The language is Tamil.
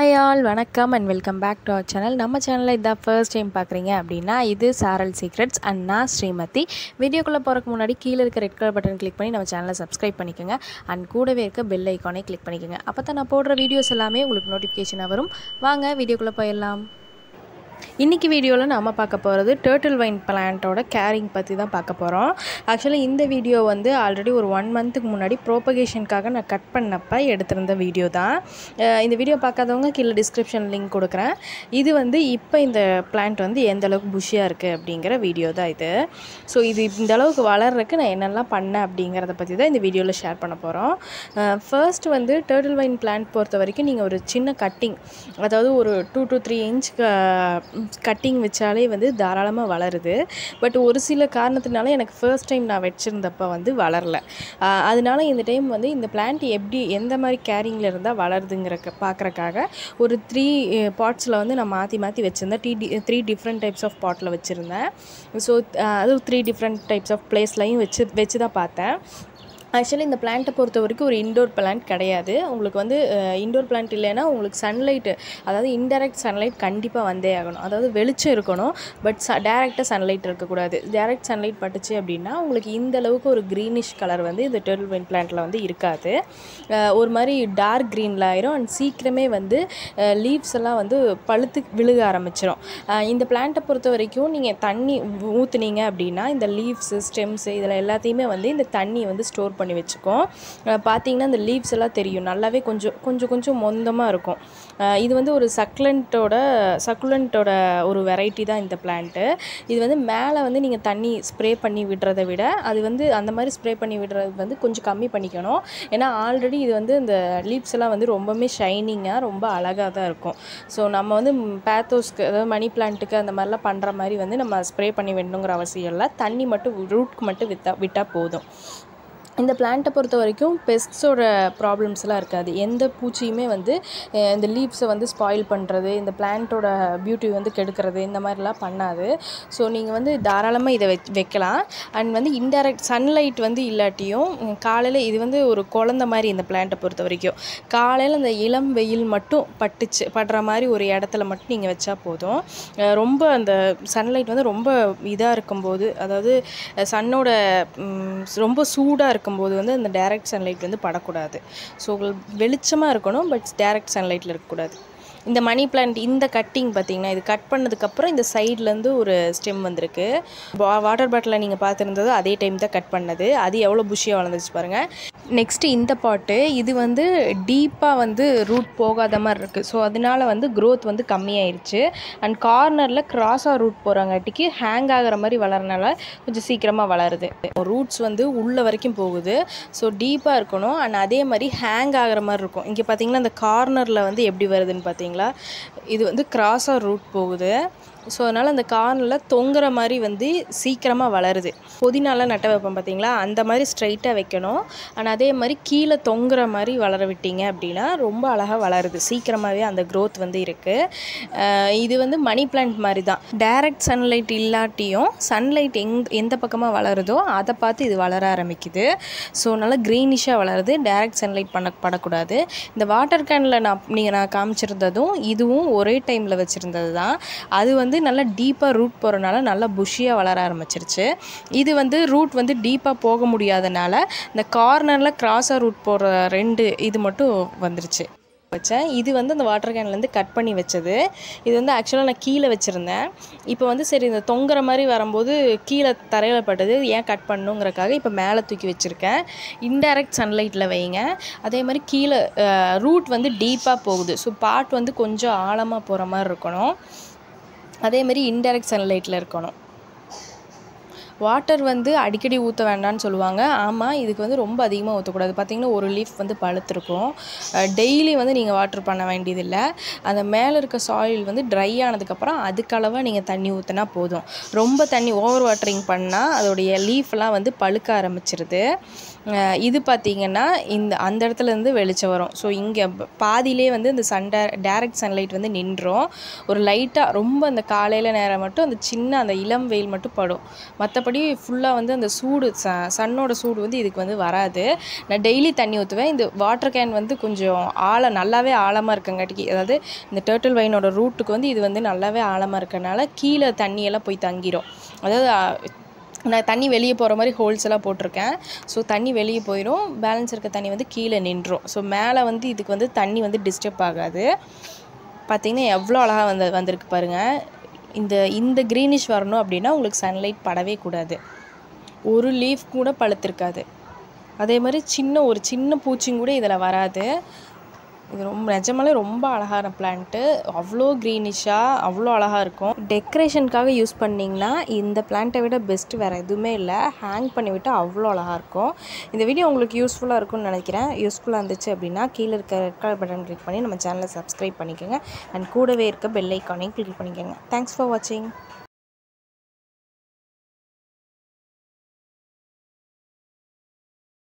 ஹாய் ஆல் வணக்கம் and welcome back to our channel நம்ம சேனலில் இதான் ஃபர்ஸ்ட் டைம் பார்க்குறீங்க அப்படின்னா இது சாரல் சீக்ரெட்ஸ் அண்ட் நான் ஸ்ரீமதி வீடியோக்குள்ளே போகிறதுக்கு முன்னாடி கீழே இருக்க ரெட் கலர் பட்டன் கிளிக் பண்ணி நம்ம சேனலை சப்ஸ்கிரைப் பண்ணிக்கோங்க அண்ட் கூடவே இருக்க பெல் ஐக்கானை கிளிக் பண்ணிக்கோங்க அப்போ தான் நான் போடுற வீடியோஸ் எல்லாமே உங்களுக்கு நோட்டிஃபிகேஷனாக வரும் வாங்க வீடியோக்குள்ளே போயிடலாம் இன்றைக்கி வீடியோவில் நம்ம பார்க்க போகிறது டேர்ட்டில் வைன் பிளான்ட்டோட கேரிங் பற்றி தான் பார்க்க போகிறோம் ஆக்சுவலி இந்த வீடியோ வந்து ஆல்ரெடி ஒரு ஒன் மந்த்துக்கு முன்னாடி ப்ரோபகேஷனுக்காக நான் கட் பண்ணப்போ எடுத்திருந்த வீடியோ தான் அஹ் இந்த வீடியோ பார்க்காதவங்க கீழே டிஸ்கிரிப்ஷன் லிங்க் கொடுக்குறேன் இது வந்து இப்போ இந்த பிளான்ட் வந்து எந்த அளவுக்கு புஷியாக இருக்குது அப்படிங்கிற வீடியோ தான் இது ஸோ இது இந்த அளவுக்கு வளர்றதுக்கு நான் என்னெல்லாம் பண்ணேன் அப்படிங்கிறத பற்றி தான் இந்த வீடியோவில் ஷேர் பண்ண போகிறோம் ஃபர்ஸ்ட் வந்து டேர்ட்டில் வைன் பிளான்ட் பொறுத்த வரைக்கும் நீங்கள் ஒரு சின்ன கட்டிங் அதாவது ஒரு two to three inch cutting வச்சாலே வந்து தாராளமாக வளருது பட் ஒரு சில காரணத்தினால எனக்கு ஃபர்ஸ்ட் டைம் நான் வச்சுருந்தப்ப வந்து வளரல ஆஹ் அதனால இந்த டைம் வந்து இந்த பிளான்ட் எப்படி எந்த மாதிரி கேரிங்கில் இருந்தால் வளருதுங்கிறக்க பார்க்குறக்காக ஒரு த்ரீ பாட்ஸில் வந்து நான் மாற்றி மாற்றி வச்சுருந்தேன் டி டி three different types of bottle வச்சுருந்தேன் ஸோ அது த்ரீ டிஃப்ரெண்ட் டைப்ஸ் ஆஃப் பிளேஸ்லையும் வச்சு வச்சு தான் பார்த்தேன் ஆக்சுவலி இந்த பிளான்ட்டை பொறுத்த வரைக்கும் ஒரு இண்டோர் பிளான்ட் கிடையாது உங்களுக்கு வந்து இண்டோர் பிளான்ட் இல்லைன்னா உங்களுக்கு சன்லைட்டு அதாவது இன்டெரக்ட் சன்லைட் கண்டிப்பாக வந்தே ஆகணும் அதாவது வெளிச்சம் இருக்கணும் பட் ச டேரெக்டாக சன்லைட் இருக்கக்கூடாது டேரெக்ட் சன்லைட் பட்டுச்சு அப்படின்னா உங்களுக்கு இந்த அளவுக்கு ஒரு க்ரீனிஷ் கலர் வந்து இந்த டெர்ல் வைன் பிளான்ட்டில் வந்து இருக்காது அஹ் ஒரு மாதிரி டார்க் க்ரீனில் ஆயிரும் அண்ட் சீக்கிரமே வந்து லீவ்ஸ் எல்லாம் வந்து பழுத்து விழுக ஆரம்பிச்சிடும் இந்த பிளான்ட்டை பொறுத்த வரைக்கும் நீங்கள் தண்ணி ஊற்றுனீங்க அப்படின்னா இந்த லீவ்ஸு ஸ்டெம்ஸு இதில் எல்லாத்தையுமே வந்து இந்த தண்ணி வந்து ஸ்டோர் பண்ணி வச்சுக்கும் அஹ் பார்த்தீங்கன்னா இந்த லீவ்ஸ் எல்லாம் தெரியும் நல்லாவே கொஞ்சம் கொஞ்சம் கொஞ்சம் மொந்தமாக இருக்கும் அஹ் இது வந்து ஒரு சக்லண்ட்டோட சக்குலண்ட்டோட ஒரு வெரைட்டி தான் இந்த பிளான்ட்டு இது வந்து மேலே வந்து நீங்கள் தண்ணி ஸ்ப்ரே பண்ணி விடுறதை விட அது வந்து அந்த மாதிரி ஸ்ப்ரே பண்ணி விடுறது வந்து கொஞ்சம் கம்மி பண்ணிக்கணும் ஏன்னா ஆல்ரெடி இது வந்து இந்த லீவ்ஸ் எல்லாம் வந்து ரொம்பவுமே ஷைனிங்காக ரொம்ப அழகாக தான் இருக்கும் ஸோ நம்ம வந்து பேத்தோஸ்க்கு அதாவது மணி பிளான்ட்டுக்கு அந்த மாதிரிலாம் பண்ணுற மாதிரி வந்து நம்ம ஸ்ப்ரே பண்ணி விடணுங்கிற அவசியம் இல்லை தண்ணி மட்டும் ரூட்க்கு மட்டும் விற்றா விட்டால் போதும் இந்த பிளான்ட்டை பொறுத்த வரைக்கும் பெஸ்ட்ஸோட ப்ராப்ளம்ஸ்லாம் இருக்காது எந்த பூச்சியுமே வந்து அஹ், இந்த லீவ்ஸை வந்து ஸ்பாயில் பண்ணுறது இந்த பிளான்ட்டோட பியூட்டி வந்து கெடுக்கிறது இந்த மாதிரிலாம் பண்ணாது ஸோ நீங்கள் வந்து தாராளமாக இதை வெச் வைக்கலாம் அண்ட் வந்து இன்டைரக்ட் சன்லைட் வந்து இல்லாட்டியும் உம், காலையில் இது வந்து ஒரு குழந்த மாதிரி இந்த பிளான்ட்டை பொறுத்த வரைக்கும் காலையில் அந்த இளம் வெயில் மட்டும் பட்டுச்சு படுற மாதிரி ஒரு இடத்துல மட்டும் நீங்கள் வச்சா போதும் அஹ், ரொம்ப அந்த சன்லைட் வந்து ரொம்ப இதாக இருக்கும்போது அதாவது சன்னோட ரொம்ப சூடாக இருக்கும்போது வந்து அந்த டைரக்ட் சன்லைட் வந்து படக்கூடாது ஸோ வெளிச்சமாக இருக்கணும் பட் டைரக்ட் சன்லைட்டில் இருக்கக்கூடாது இந்த மணி பிளான்ட் இந்த கட்டிங் பார்த்தீங்கன்னா இது கட் பண்ணதுக்கப்புறம் இந்த சைட்லேருந்து ஒரு ஸ்டெம் வந்திருக்கு வாட்டர் பாட்டிலில் நீங்கள் பார்த்துருந்தது அதே டைம் தான் கட் பண்ணது அது எவ்வளோ புஷியாக வளர்ந்துச்சு பாருங்கள் நெக்ஸ்ட்டு இந்த பாட்டு இது வந்து டீப்பாக வந்து ரூட் போகாத மாதிரி இருக்குது ஸோ அதனால வந்து க்ரோத் வந்து கம்மியாயிருச்சு அண்ட் கார்னரில் கிராஸாக ரூட் போகிறாங்காட்டிக்கு ஹேங் ஆகிற மாதிரி வளரனால கொஞ்சம் சீக்கிரமாக வளருது ரூட்ஸ் வந்து உள்ள வரைக்கும் போகுது ஸோ டீப்பாக இருக்கணும் அண்ட் அதே மாதிரி ஹேங் ஆகிற மாதிரி இருக்கும் இங்கே பார்த்தீங்கன்னா அந்த கார்னரில் வந்து எப்படி வருதுன்னு பார்த்தீங்களா இது வந்து கிராஸாக ரூட் போகுது ஸோ அதனால் அந்த கார்னரில் தொங்குற மாதிரி வந்து சீக்கிரமாக வளருது புதினாலாம் நட்ட வைப்போம் பார்த்தீங்களா அந்த மாதிரி ஸ்ட்ரைட்டாக வைக்கணும் அண்ட் அதே மாதிரி கீழே தொங்குற மாதிரி வளர விட்டீங்க அப்படின்னா ரொம்ப அழகாக வளருது சீக்கிரமாகவே அந்த க்ரோத் வந்து இருக்குது இது வந்து மணி பிளான்ட் மாதிரி தான் டைரக்ட் சன்லைட் இல்லாட்டியும் சன்லைட் எங் எந்த பக்கமாக வளருதோ அதை பார்த்து இது வளர ஆரம்பிக்குது ஸோ நல்லா க்ரீனிஷாக வளருது டைரக்ட் சன்லைட் பண்ண படக்கூடாது இந்த வாட்டர் கேனில் நான் நீங்கள் நான் காமிச்சிருந்ததும் இதுவும் ஒரே டைமில் வச்சுருந்தது தான் அது வந்து நல்லா டீப்பாக ரூட் போகிறனால நல்லா புஷியாக வளர ஆரம்பிச்சிருச்சு இது வந்து ரூட் வந்து டீப்பாக போக முடியாதனால இந்த கார்னரில் கிராஸாக ரூட் போகிற ரெண்டு இது மட்டும் வந்துருச்சு வச்சேன் இது வந்து அந்த வாட்டர் கேன்லேருந்து கட் பண்ணி வச்சது இது வந்து ஆக்சுவலாக நான் கீழே வச்சுருந்தேன் இப்போ வந்து சரி இந்த தொங்குற மாதிரி வரும்போது கீழே தரையில் பட்டது ஏன் கட் பண்ணுங்கிறக்காக இப்போ மேலே தூக்கி வச்சுருக்கேன் இன்டைரக்ட் சன்லைட்டில் வைங்க அதே மாதிரி கீழே ரூட் வந்து டீப்பாக போகுது ஸோ பாட் வந்து கொஞ்சம் ஆழமாக போகிற மாதிரி இருக்கணும் அதே மாதிரி இன்டைரக்ட் சன்லைட்டில் இருக்கணும் வாட்டர் வந்து அடிக்கடி ஊற்ற வேண்டாம்னு சொல்லுவாங்க ஆமாம் இதுக்கு வந்து ரொம்ப அதிகமாக ஊற்றக்கூடாது பார்த்தீங்கன்னா ஒரு லீஃப் வந்து பழுத்திருக்கும் டெய்லி வந்து நீங்கள் வாட்டர் பண்ண வேண்டியதில்லை அந்த மேலே இருக்க சாயில் வந்து ட்ரை ஆனதுக்கப்புறம் அதுக்களவாக நீங்கள் தண்ணி ஊற்றினா போதும் ரொம்ப தண்ணி ஓவர் வாட்டரிங் பண்ணால் அதோடைய லீஃப்லாம் வந்து பழுக்க ஆரம்பிச்சிருது அஹ் இது பார்த்தீங்கன்னா இந்த அந்த இடத்துல இருந்து வெளிச்சம் வரும் ஸோ இங்கே பாதியிலே வந்து இந்த சன் டேரக்ட் சன்லைட் வந்து நின்றோம் ஒரு லைட்டாக ரொம்ப அந்த காலையில் நேரம் மட்டும் அந்த சின்ன அந்த இளம் வெயில் மட்டும் படும் மற்றபடி மற்றபடி ஃபுல்லாக வந்து அந்த சூடு ச சன்னோட சூடு வந்து இதுக்கு வந்து வராது நான் டெய்லி தண்ணி ஊற்றுவேன் இந்த வாட்டர் கேன் வந்து கொஞ்சம் ஆழம் நல்லாவே ஆழமாக இருக்கங்காட்டிக்கு அதாவது இந்த டேர்ட்டில் வைனோட ரூட்டுக்கு வந்து இது வந்து நல்லாவே ஆழமாக இருக்கனால கீழே தண்ணியெல்லாம் போய் தங்கிரும் அதாவது ஆ, நான் தண்ணி வெளியே போகிற மாதிரி ஹோல்ஸ் எல்லாம் போட்டிருக்கேன் ஸோ தண்ணி வெளியே போயிடும் பேலன்ஸ் இருக்க தண்ணி வந்து கீழே நின்றும் ஸோ மேலே வந்து இதுக்கு வந்து தண்ணி வந்து டிஸ்டர்ப் ஆகாது பார்த்தீங்கன்னா எவ்வளோ அழகாக வந்து வந்திருக்கு பாருங்கள் இந்த இந்த க்ரீனிஷ் வரணும் அப்படின்னா உங்களுக்கு சன்லைட் படவே கூடாது ஒரு லீஃப் கூட பழுத்திருக்காது அதே மாதிரி சின்ன ஒரு சின்ன பூச்சியும் கூட இதில் வராது இது ரொம்ப நிஜமாலே ரொம்ப அழகான பிளான்ட்டு அவ்வளோ க்ரீனிஷாக அவ்வளோ அழகாக இருக்கும் டெக்கரேஷனுக்காக யூஸ் பண்ணிங்கன்னா இந்த பிளான்ட்டை விட பெஸ்ட்டு வேறு எதுவுமே இல்லை ஹேங் பண்ணி விட்டால் அவ்வளோ அழகாக இருக்கும் இந்த வீடியோ உங்களுக்கு யூஸ்ஃபுல்லாக இருக்கும்னு நினைக்கிறேன் யூஸ்ஃபுல்லாக இருந்துச்சு அப்படின்னா கீழே இருக்க ரெட் கலர் பட்டன் கிளிக் பண்ணி நம்ம சேனலை சப்ஸ்கிரைப் பண்ணிக்கோங்க அண்ட் கூடவே இருக்க பெல் ஐக்கானையும் கிளிக் பண்ணிக்கோங்க தேங்க்ஸ் ஃபார் வாட்சிங்